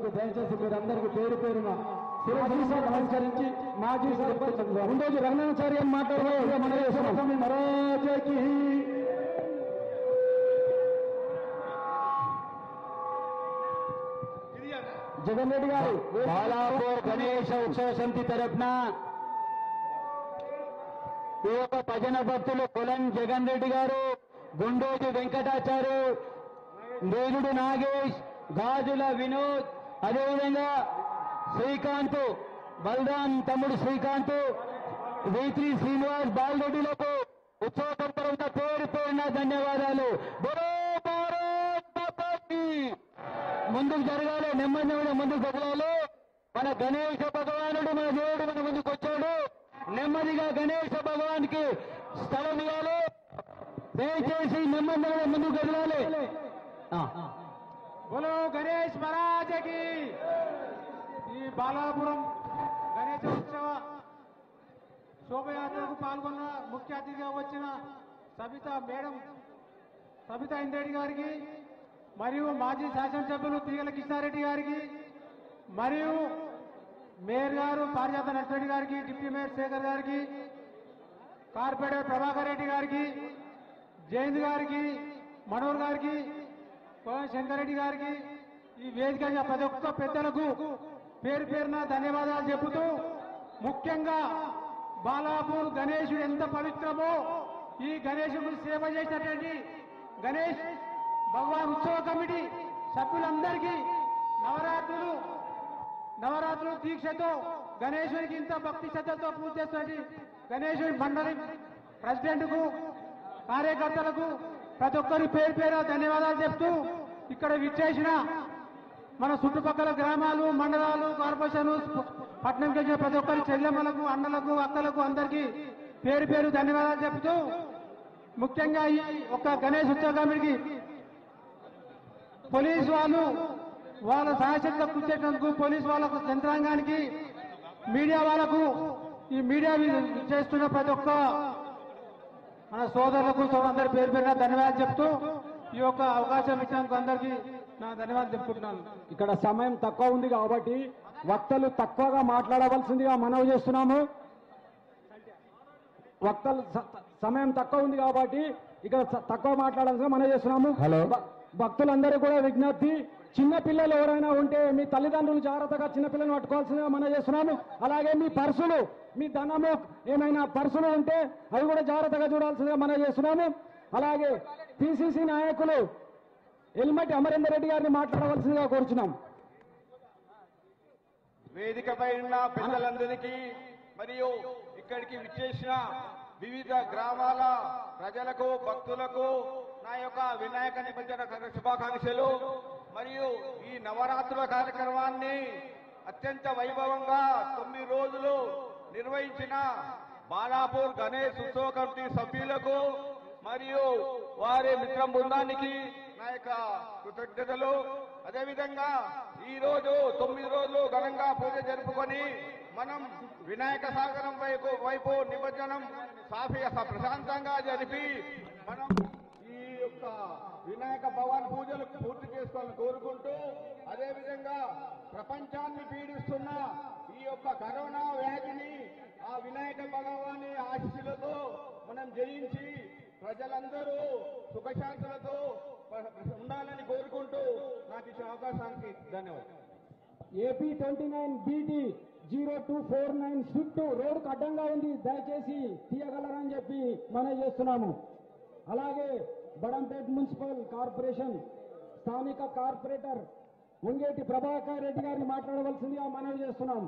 కొరకు దయచేసి మీరందరికీ పేరు పేరున శిరశీస నమస్కరించి మాజీ సర్పంచ్ ముందోజు రంగనాచారి అని మాట్లాడబోయే మన మహారాజకి జగన్ రెడ్డి గారు బాలాపూర్ గణేష ఉత్సవ సమితి తరఫున ఈ యొక్క భజన భక్తులు కులం జగన్ రెడ్డి గారు గుండోజు వెంకటాచారు నేరుడు నాగేష్ గాజుల వినోద్ అదేవిధంగా శ్రీకాంత్ బలరాం తమ్ముడు శ్రీకాంత్ వేత్రి శ్రీనివాస్ బాలరెడ్డిలకు ఉత్సవ తరఫున పేరు పేరున ధన్యవాదాలు బలో భారత్ మాతా కీ. ముందుకు జరగాలి నెమ్మది నెమ్మది ముందుకు కదలాలి మన గణేష భగవానుడు మన దేవుడు మన ముందుకు వచ్చాడు నెమ్మదిగా గణేష భగవానికి స్థలం ఇవ్వాలి దయచేసి నెమ్మది నెమ్మది ముందుకు కదలాలి ఆ. బోలో గణేష్ మహారాజకి ఈ బాలాపురం గణేశ ఉత్సవ శోభయాత్రకు పాల్గొన్న ముఖ్య అతిథిగా వచ్చిన సబిత మేడం సబితా ఇంద్రెడ్డి గారికి మరియు మాజీ శాసనసభ్యులు తీగల కృష్ణారెడ్డి గారికి మరియు మేయర్ గారు పారిజాత నరసింహరెడ్డి గారికి డిప్యూటీ మేయర్ శేఖర్ గారికి కార్పొరేటర్ ప్రభాకర్ రెడ్డి గారికి జయంత్ గారికి మనోహర్ గారికి కోన శంకరెడ్డి గారికి ఈ వేదిక మీద ప్రతి ఒక్క పెద్దలకు పేరు పేరున ధన్యవాదాలు చెబుతూ ముఖ్యంగా బాలాపూర్ గణేశుడు ఎంత పవిత్రమో ఈ గణేశుడు సేవ చేసినటువంటి గణేష్ భగవాన్ ఉత్సవ కమిటీ సభ్యులందరికీ నవరాత్రులు నవరాత్రులు దీక్షతో గణేశునికి ఇంత భక్తి శ్రద్ధలతో పూజ చేస్తున్నది గణేశుని మండలి ప్రెసిడెంట్ కు కార్యకర్తలకు ప్రతి ఒక్కరి పేరు పేరు ధన్యవాదాలు చెప్తూ ఇక్కడ విచ్చేసిన మన చుట్టుపక్కల గ్రామాలు మండలాలు కార్పొరేషన్ పట్టణంకి వచ్చిన ప్రతి ఒక్కరి చెల్లెమ్మలకు అన్నలకు అక్కలకు అందరికీ పేరు పేరు ధన్యవాదాలు చెప్తూ ముఖ్యంగా ఈ ఒక్క గణేష్ ఉత్సవ కమిటీకి పోలీసు వాళ్ళు వాళ్ళ సహశక్తిలో కూర్చేటందుకు పోలీసు వాళ్ళకు యంత్రాంగానికి మీడియా వాళ్ళకు ఈ మీడియా మీద చేస్తున్న ప్రతి ఒక్క మన సోదరులకు అందరి పేరు పేరున ధన్యవాదాలు చెప్తూ ఈ యొక్క అవకాశం ఇచ్చినందుకు అందరికీ నా ధన్యవాదాలు చెప్పుకుంటున్నాను ఇక్కడ సమయం తక్కువ ఉంది కాబట్టి వక్తలు తక్కువగా మాట్లాడవలసిందిగా మనవి చేస్తున్నాము వక్తలు స- సమయం తక్కువ ఉంది కాబట్టి ఇక్కడ స- తక్కువ మాట్లాడాల్సిందిగా మనవి చేస్తున్నాము హలో. భ- భక్తులందరూ కూడా విజ్ఞప్తి చిన్న పిల్లలు ఎవరైనా ఉంటే మీ తల్లిదండ్రులు జాగ్రత్తగా చిన్న పిల్లల్ని పట్టుకోవాల్సిందిగా మనం చేస్తున్నాము అలాగే మీ పర్సులు మీ ధనము ఏమైనా పర్సులు ఉంటే అవి కూడా జాగ్రత్తగా చూడాల్సిందిగా మనం చేస్తున్నాము అలాగే పిసిసి నాయకులు ఎల్మటి అమరేందర్ రెడ్డి గారిని మాట్లాడవలసిందిగా కోరుచున్నాం వేదికపై ఉన్న పెద్దలందరికీ మరియు ఇక్కడికి విచ్చేసిన వివిధ గ్రామాల ప్రజలకు భక్తులకు నా యొక్క వినాయక నిమజ్జన శుభాకాంక్షలు మరియు ఈ నవరాత్రుల కార్యక్రమాన్ని అత్యంత వైభవంగా తొమ్మిది రోజులు నిర్వహించిన బాలాపూర్ గణేష్ ఉత్సవ కమిటీ సభ్యులకు మరియు వారి మిత్ర బృందానికి నా యొక్క కృతజ్ఞతలు అదేవిధంగా ఈ రోజు తొమ్మిది రోజులు ఘనంగా పూజ జరుపుకొని మనం వినాయక సాగరం వైపు వైపు నిమజ్జనం సాఫీ ప్రశాంతంగా జరిపి మనం ఈ యొక్క వినాయక భవన్ పూజలు పూర్తి చేసుకోవాలని కోరుకుంటూ అదేవిధంగా ప్రపంచాన్ని పీడిస్తున్న ఈ యొక్క కరోనా వ్యాధిని ఆ వినాయక భగవాని ఆశీస్సులతో మనం జయించి ప్రజలందరూ సుఖశాంతులతో ఉండాలని కోరుకుంటూ నాకు ఇచ్చిన అవకాశానికి ధన్యవాదాలు AP twenty nine BT zero two four nine Swift రోడ్డుకు అడ్డంగా ఉంది దయచేసి తీయగలరని చెప్పి మనం చేస్తున్నాము అలాగే బడంపేట్ మున్సిపల్ కార్పొరేషన్ స్థానిక కార్పొరేటర్ ఉంగేటి ప్రభాకర్ రెడ్డి గారిని మాట్లాడవలసిందిగా మనవి చేస్తున్నాం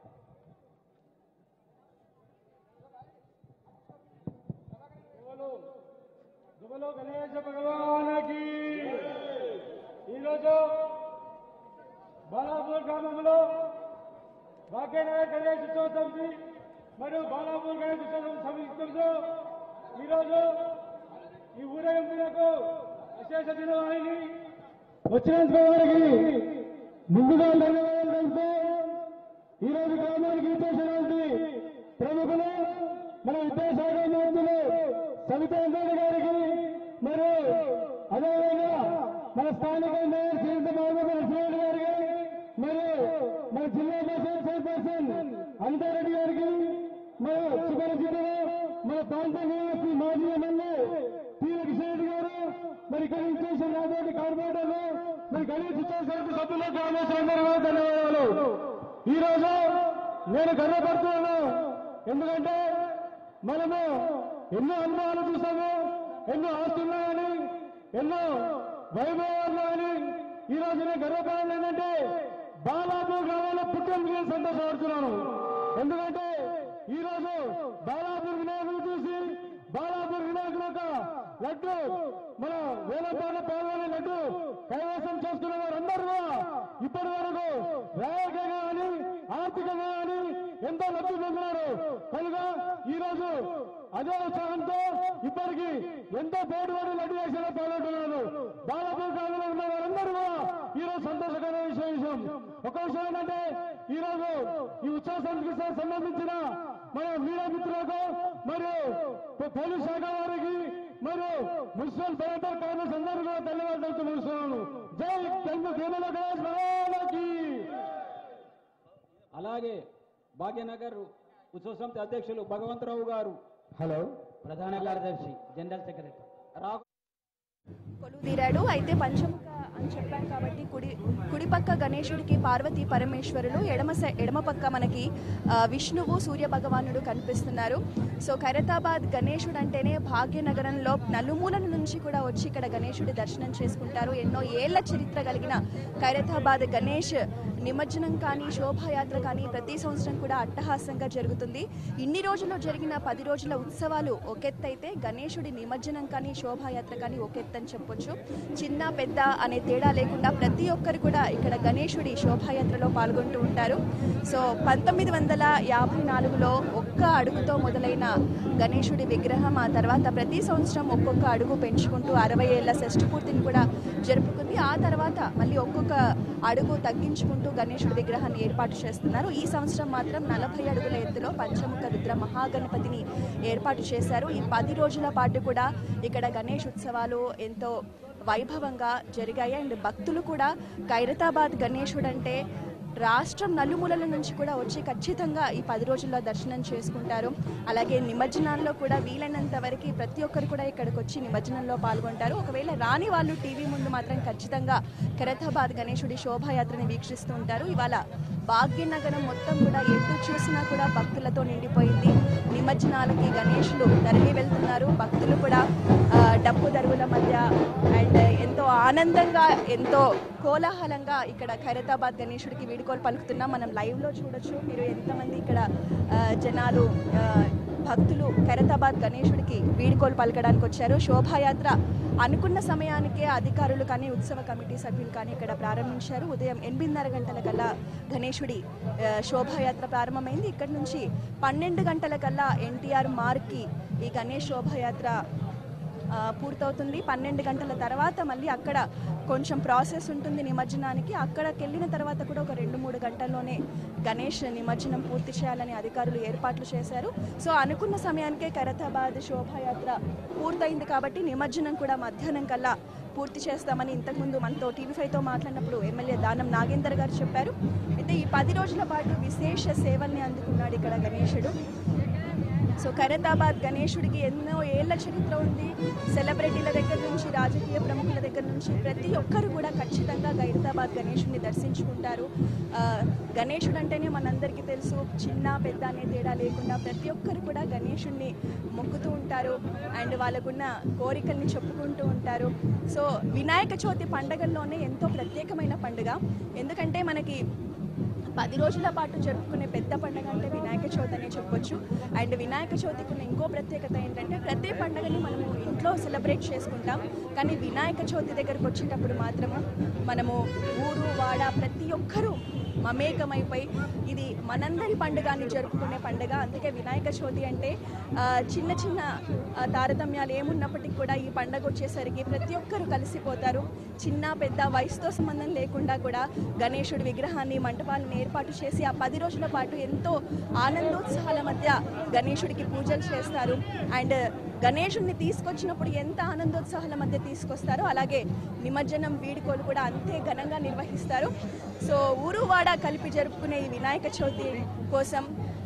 దుబలో గణేశ భగవానకి ఈరోజు బాలాపూర్ గ్రామంలో భాగ్యనగర్ గణేష్ ఉత్సవ సమితి మరియు బాలాపూర్ గణేష్ ఉత్సవ సమితితో ఈరోజు ఈ ఊరేగింపులకు విశేష దినవాహిని వచ్చినందుకు వారికి ముందుగా ధన్యవాదాలు తెలుపుతూ ఈరోజు గ్రామానికి ఇచ్చేసినటువంటి ప్రముఖులు మన విద్యాశాఖ మంత్రులు సవితా ఇంద్రెడ్డి గారికి మరియు అదేవిధంగా మన స్థానిక మేయర్ శ్రీమతి మహబూబ్ నరసింహరెడ్డి గారికి మన చివరి జిల్లాలో మన ప్రాంత నివాసి మాజీ ఎమ్మెల్యే పీల కిషన్ గారు మరి ఇక్కడ చేసిన నాతోటి కార్పొరేటర్లు మరి గణేష్ ఉత్సవ సభ్యులు గ్రామస్తులందరూ కూడా ధన్యవాదాలు ఈ రోజు నేను గర్వపడుతున్నాను ఎందుకంటే మనము ఎన్నో అనుభవాలు చూసాము ఎన్నో ఆస్తున్నాయని ఎన్నో వైభవాలు ఈ రోజు నేను గర్వపడాలి ఏంటంటే బాలాపూర్ గ్రామంలో పుట్టినందుకు నేను సంతోషపడుతున్నాను ఎందుకంటే ఈ రోజు బాలాపూర్ వినాయకుడు చూసి బాలాపూర్ వినాయకుడు యొక్క లడ్డు మన వేలపాట పాల్గొనే లడ్డు కైవసం చేసుకున్న వారందరూ కూడా ఇప్పటి వరకు రాజకీయంగా కానీ ఆర్థికంగా కానీ ఎంతో లబ్ధి పొందినారు కనుక ఈ రోజు అదే ఉత్సాహంతో ఇప్పటికి ఎంతో పోటీ పడి లడ్డు వేసేలా పాల్గొంటున్నారు బాలాపూర్ గ్రామంలో ఉన్న వారందరూ కూడా ఈ రోజు సంతోషకరమైన విషయం విషయం ఒక విషయం ఏంటంటే ఈ రోజు ఈ ఉత్సవ సంస్కృతికి సంబంధించిన మన మీడియా మిత్రులకు మరియు పోలీస్ శాఖ వారికి మరియు మున్సిపల్ పర్యటన కార్మికులు అందరూ కూడా ధన్యవాదాలు ముగిస్తున్నాను జై తెలుగు కేంద్ర గణేష్ మహారాజుకి. అలాగే భాగ్యనగర్ ఉత్సవ సమితి అధ్యక్షులు భగవంతరావు గారు హలో ప్రధాన కార్యదర్శి జనరల్ సెక్రటరీ రా కొలువుదీరాడు అయితే పంచముఖ అని చెప్పాను కాబట్టి కుడి కుడిపక్క గణేశుడికి పార్వతీ పరమేశ్వరులు ఎడమ సై- ఎడమ పక్క మనకి ఆ, విష్ణువు సూర్య భగవానుడు కనిపిస్తున్నారు సో ఖైరతాబాద్ గణేశుడు అంటేనే భాగ్యనగరంలో నలుమూలల నుంచి కూడా వచ్చి ఇక్కడ గణేశుడి దర్శనం చేసుకుంటారు ఎన్నో ఏళ్ల చరిత్ర కలిగిన ఖైరతాబాద్ గణేష్ నిమజ్జనం కానీ శోభాయాత్ర కానీ ప్రతి సంవత్సరం కూడా అట్టహాసంగా జరుగుతుంది ఇన్ని రోజుల్లో జరిగిన పది రోజుల ఉత్సవాలు ఒకెత్తైతే గణేశుడి నిమజ్జనం కానీ శోభాయాత్ర కానీ ఒకెత్తని చెప్పొచ్చు చిన్న పెద్ద అనే తేడా లేకుండా ప్రతి ఒక్కరు కూడా ఇక్కడ గణేశుడి శోభాయాత్రలో పాల్గొంటూ ఉంటారు సో పంతొమ్మిది వందల యాభై నాలుగులో ఒక్క అడుగుతో మొదలైన గణేశుడి విగ్రహం ఆ తర్వాత ప్రతి సంవత్సరం ఒక్కొక్క అడుగు పెంచుకుంటూ అరవై ఏళ్ల షష్ఠి పూర్తిని కూడా జరుపుకుంది ఆ తర్వాత మళ్ళీ ఒక్కొక్క అడుగు తగ్గించుకుంటూ గణేశుడి విగ్రహాన్ని ఏర్పాటు చేస్తున్నారు ఈ సంవత్సరం మాత్రం నలభై అడుగుల ఎత్తులో పంచముఖ రుద్ర మహాగణపతిని ఏర్పాటు చేశారు ఈ పది రోజుల పాటు కూడా ఇక్కడ గణేష్ ఉత్సవాలు ఎంతో వైభవంగా జరిగాయి అండ్ భక్తులు కూడా ఖైరతాబాద్ గణేశుడు అంటే రాష్ట్రం నలుమూలల నుంచి కూడా వచ్చి ఖచ్చితంగా ఈ పది రోజుల్లో దర్శనం చేసుకుంటారు అలాగే నిమజ్జనాల్లో కూడా వీలైనంత వరకు ప్రతి ఒక్కరు కూడా ఇక్కడికి వచ్చి నిమజ్జనంలో పాల్గొంటారు ఒకవేళ రాని వాళ్ళు టీవీ ముందు మాత్రం ఖచ్చితంగా ఖైరతాబాద్ గణేశుడి శోభాయాత్రని వీక్షిస్తూ ఉంటారు ఇవాళ భాగ్యనగరం మొత్తం కూడా ఎటు చూసినా కూడా భక్తులతో నిండిపోయింది నిమజ్జనాలకి గణేషులు తరలి వెళ్తున్నారు భక్తులు కూడా ఆ, డప్పు దరువుల మధ్య అండ్ ఎంతో ఆనందంగా ఎంతో కోలాహలంగా ఇక్కడ ఖైరతాబాద్ గణేశుడికి వీడుకోలు పలుకుతున్నాం మనం లైవ్లో చూడొచ్చు మీరు ఎంతమంది ఇక్కడ ఆ, జనాలు ఆ, భక్తులు ఖైరతాబాద్ గణేశుడికి వీడుకోలు పలకడానికి వచ్చారు శోభాయాత్ర అనుకున్న సమయానికే అధికారులు కానీ ఉత్సవ కమిటీ సభ్యులు కానీ ఇక్కడ ప్రారంభించారు ఉదయం ఎనిమిదిన్నర గంటల కల్లా గణేశుడి ఆ, శోభాయాత్ర ప్రారంభమైంది ఇక్కడి నుంచి పన్నెండు గంటల కల్లా ఎన్టీఆర్ మార్క్కి ఈ గణేష్ శోభాయాత్ర ఆ, పూర్తవుతుంది పన్నెండు గంటల తర్వాత మళ్ళీ అక్కడ కొంచెం ప్రాసెస్ ఉంటుంది నిమజ్జనానికి అక్కడికి వెళ్ళిన తర్వాత కూడా ఒక రెండు మూడు గంటల్లోనే గణేష్ నిమజ్జనం పూర్తి చేయాలని అధికారులు ఏర్పాట్లు చేశారు సో అనుకున్న సమయానికే ఖైరతాబాద్ శోభాయాత్ర పూర్తయింది కాబట్టి నిమజ్జనం కూడా మధ్యాహ్నం కల్లా పూర్తి చేస్తామని ఇంతకుముందు మనతో టీవీ ఫైవ్తో మాట్లాడినప్పుడు ఎమ్మెల్యే దానం నాగేందర్ గారు చెప్పారు అయితే ఈ పది రోజుల పాటు విశేష సేవల్ని అందుకున్నాడు ఇక్కడ గణేశుడు సో ఖైరతాబాద్ గణేశుడికి ఎన్నో ఏళ్ల చరిత్ర ఉంది సెలబ్రిటీల దగ్గర నుంచి రాజకీయ ప్రముఖుల దగ్గర నుంచి ప్రతి ఒక్కరు కూడా ఖచ్చితంగా ఖైరతాబాద్ గణేశుడిని దర్శించుకుంటారు ఆ, గణేశుడు అంటేనే మనందరికీ తెలుసు చిన్న పెద్ద అనే తేడా లేకుండా ప్రతి ఒక్కరు కూడా గణేశుడిని మొక్కుతూ ఉంటారు అండ్ వాళ్ళకున్న కోరికల్ని చెప్పుకుంటూ ఉంటారు సో వినాయక చవితి పండగల్లోనే ఎంతో ప్రత్యేకమైన పండుగ ఎందుకంటే మనకి పది రోజుల పాటు జరుపుకునే పెద్ద పండుగ అంటే వినాయక చవితి అనే చెప్పొచ్చు అండ్ వినాయక చవితికి ఉన్న ఇంకో ప్రత్యేకత ఏంటంటే ప్రతి పండుగని మనము ఇంట్లో సెలబ్రేట్ చేసుకుంటాం కానీ వినాయక చవితి దగ్గరకు వచ్చేటప్పుడు మాత్రము మనము ఊరు వాడ ప్రతి ఒక్కరూ మమేకమైపోయి ఇది మనందరి పండుగ అని జరుపుకునే పండుగ అందుకే వినాయక చవితి అంటే ఆ, చిన్న చిన్న ఆ, తారతమ్యాలు ఏమున్నప్పటికీ కూడా ఈ పండుగ వచ్చేసరికి ప్రతి ఒక్కరూ కలిసిపోతారు చిన్న పెద్ద వయసుతో సంబంధం లేకుండా కూడా గణేశుడి విగ్రహాన్ని మంటపాలను ఏర్పాటు చేసి ఆ పది రోజుల పాటు ఎంతో ఆనందోత్సాహాల మధ్య గణేశుడికి పూజలు చేస్తారు అండ్ గణేశుడిని తీసుకొచ్చినప్పుడు ఎంత ఆనందోత్సాహాల మధ్య తీసుకొస్తారో అలాగే నిమజ్జనం వీడుకోలు కూడా అంతే ఘనంగా నిర్వహిస్తారు సో ఊరు వాడ కలిపి జరుపుకునే ఈ వినాయక చవితి కోసం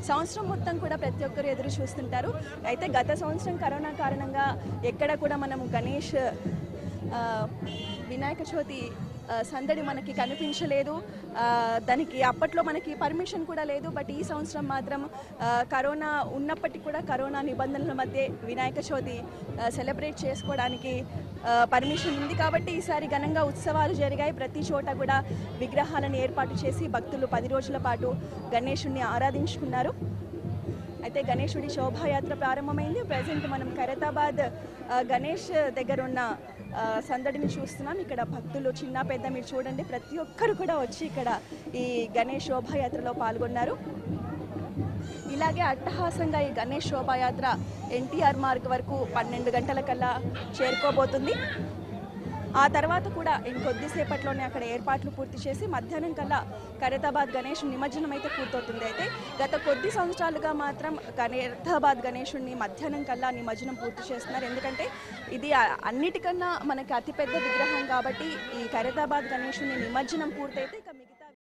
సంవత్సరం మొత్తం కూడా ప్రతి ఒక్కరు ఎదురు చూస్తుంటారు అయితే గత సంవత్సరం కరోనా కారణంగా ఎక్కడ కూడా మనం గణేష్ ఆ, వినాయక చవితి ఆ, సందడి మనకి కనిపించలేదు ఆ, దానికి అప్పట్లో మనకి పర్మిషన్ కూడా లేదు బట్ ఈ సంవత్సరం మాత్రం ఆ, కరోనా ఉన్నప్పటికీ కూడా కరోనా నిబంధనల మధ్య వినాయక చవితి ఆ, సెలబ్రేట్ చేసుకోవడానికి ఆ, పర్మిషన్ ఉంది కాబట్టి ఈసారి ఘనంగా ఉత్సవాలు జరిగాయి ప్రతి చోట కూడా విగ్రహాలను ఏర్పాటు చేసి భక్తులు పది రోజుల పాటు గణేషుణ్ణి ఆరాధించుకున్నారు అయితే గణేశుడి శోభాయాత్ర ప్రారంభమైంది ప్రజెంట్ మనం ఖైరతాబాద్ ఆ, గణేష్ దగ్గర ఉన్న ఆ, సందడిని చూస్తున్నాం ఇక్కడ భక్తులు చిన్న పెద్ద మీరు చూడండి ప్రతి ఒక్కరు కూడా వచ్చి ఇక్కడ ఈ గణేష్ శోభాయాత్రలో పాల్గొన్నారు ఇలాగే అట్టహాసంగా ఈ గణేష్ శోభాయాత్ర ఎన్టీఆర్ మార్గ్ వరకు పన్నెండు గంటల కల్లా చేరుకోబోతుంది ఆ తర్వాత కూడా ఇంకొద్దిసేపట్లోనే అక్కడ ఏర్పాట్లు పూర్తి చేసి మధ్యాహ్నం కల్లా ఖైరతాబాద్ గణేష్ నిమజ్జనం అయితే పూర్తవుతుంది అయితే గత కొద్ది సంవత్సరాలుగా మాత్రం ఖైరతాబాద్ గణేషుడిని మధ్యాహ్నం కల్లా నిమజ్జనం పూర్తి చేస్తున్నారు ఎందుకంటే ఇది ఆ- అన్నిటికన్నా మనకి అతిపెద్ద విగ్రహం కాబట్టి ఈ ఖైరతాబాద్ గణేషుని నిమజ్జనం పూర్తయితే ఇక మిగతా